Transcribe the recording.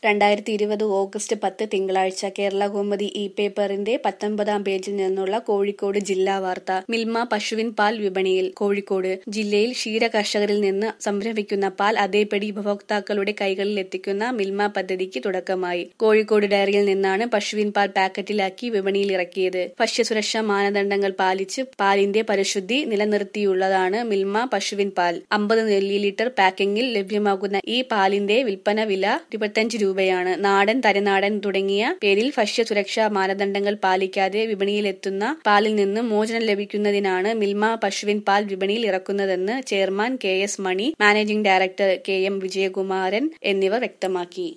രണ്ടായിരത്തി ഇരുപത് ഓഗസ്റ്റ് പത്ത് തിങ്കളാഴ്ച കേരള കൗമുദി ഇ പേപ്പറിന്റെ പത്തൊൻപതാം പേജിൽ നിന്നുള്ള കോഴിക്കോട് ജില്ലാ വാർത്ത മിൽമ പശുവിൻ പാൽ വിപണിയിൽ കോഴിക്കോട് ജില്ലയിൽ ക്ഷീര കർഷകരിൽ നിന്ന് സംരംഭിക്കുന്ന പാൽ അതേപടി ഉപഭോക്താക്കളുടെ കൈകളിൽ എത്തിക്കുന്ന മിൽമ പദ്ധതിക്ക് തുടക്കമായി കോഴിക്കോട് ഡയറിയിൽ നിന്നാണ് പശുവിൻ പാൽ പാക്കറ്റിലാക്കി വിപണിയിൽ ഇറക്കിയത് ഭക്ഷ്യസുരക്ഷാ മാനദണ്ഡങ്ങൾ പാലിച്ച് പാലിന്റെ പരിശുദ്ധി നിലനിർത്തിയുള്ളതാണ് മിൽമ പശുവിൻ പാൽ അമ്പത് മില്ലി ലിറ്റർ പാക്കിംഗിൽ ലഭ്യമാകുന്ന ഈ പാലിന്റെ വിൽപ്പന വില ഇരുപത്തിയഞ്ച് രൂപയാണ് നാടൻ തരനാടൻ തുടങ്ങിയ പേരിൽ ഭക്ഷ്യസുരക്ഷാ മാനദണ്ഡങ്ങൾ പാലിക്കാതെ വിപണിയിലെത്തുന്ന പാലിൽ നിന്ന് മോചനം ലഭിക്കുന്നതിനാണ് മിൽമ പശുവിൻ പാൽ വിപണിയിൽ ഇറക്കുന്നതെന്ന് chairman K S Mani managing director K M Vijayakumaran എന്നിവർ വ്യക്തമാക്കി